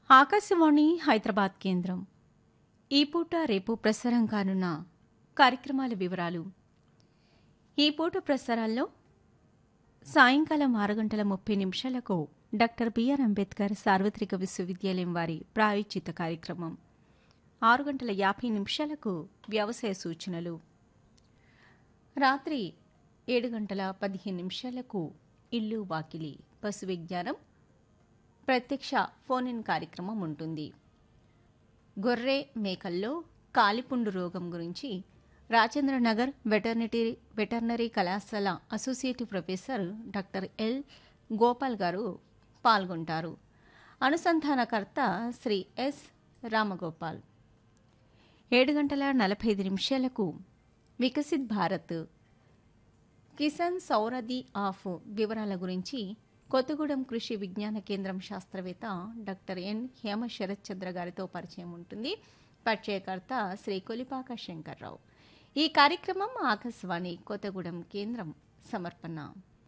ఆకాశవాణి హైదరాబాద్ కేంద్రం ఈ పూట రేపు ప్రసారం కానున్న కార్యక్రమాల వివరాలు ఈ పూట ప్రసారాల్లో సాయంకాలం ఆరు గంటల ముప్పై నిమిషాలకు డాక్టర్ బిఆర్ అంబేద్కర్ సార్వత్రిక విశ్వవిద్యాలయం వారి ప్రాయోజిత కార్యక్రమం ఆరు గంటల యాభై నిమిషాలకు వ్యవసాయ సూచనలు రాత్రి ఏడు గంటల పదిహేను నిమిషాలకు ఇల్లు వాకిలి పశు విజ్ఞానం ప్రత్యక్ష ఫోన్ ఇన్ కార్యక్రమం ఉంటుంది గొర్రె మేకల్లో కాలిపుండు రోగం గురించి రాజేంద్రనగర్ వెటర్నిటీ వెటర్నరీ కళాశాల associative professor doctor L Gopal గారు పాల్గొంటారు అనుసంధానకర్త శ్రీ ఎస్ రామగోపాల్ ఏడు గంటల నలభై ఐదు నిమిషాలకు వికసిత్ భారత్ కిసాన్ సౌరది ఆఫ్ వివరాల గురించి కొత్తగూడెం కృషి విజ్ఞాన కేంద్రం శాస్త్రవేత్త డాక్టర్ ఎన్ హేమ శరత్ చంద్ర గారితో పరిచయం ఉంటుంది పరిచయకర్త శ్రీ కొలిపాక శంకర్రావు ఈ కార్యక్రమం ఆకాశవాణి కొత్తగూడెం కేంద్రం సమర్పణ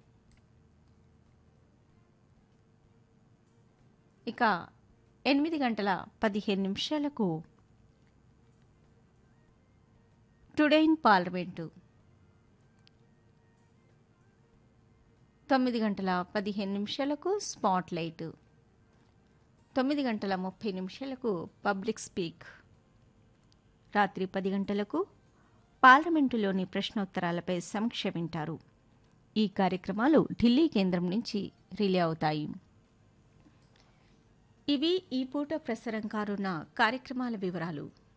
ఇక ఎనిమిది గంటల పదిహేను నిమిషాలకు టుడే ఇన్ పార్లమెంటు తొమ్మిది గంటల పదిహేను నిమిషాలకు స్పాట్ లైట్ తొమ్మిది గంటల ముప్పై నిమిషాలకు పబ్లిక్ స్పీక్ రాత్రి పది గంటలకు పార్లమెంటులోని ప్రశ్నోత్తరాలపై సమీక్ష వింటారు ఈ కార్యక్రమాలు ఢిల్లీ కేంద్రం నుంచి రిలే అవుతాయి ఇవి ఈ పూట ప్రసారం కానున్న కార్యక్రమాల వివరాలు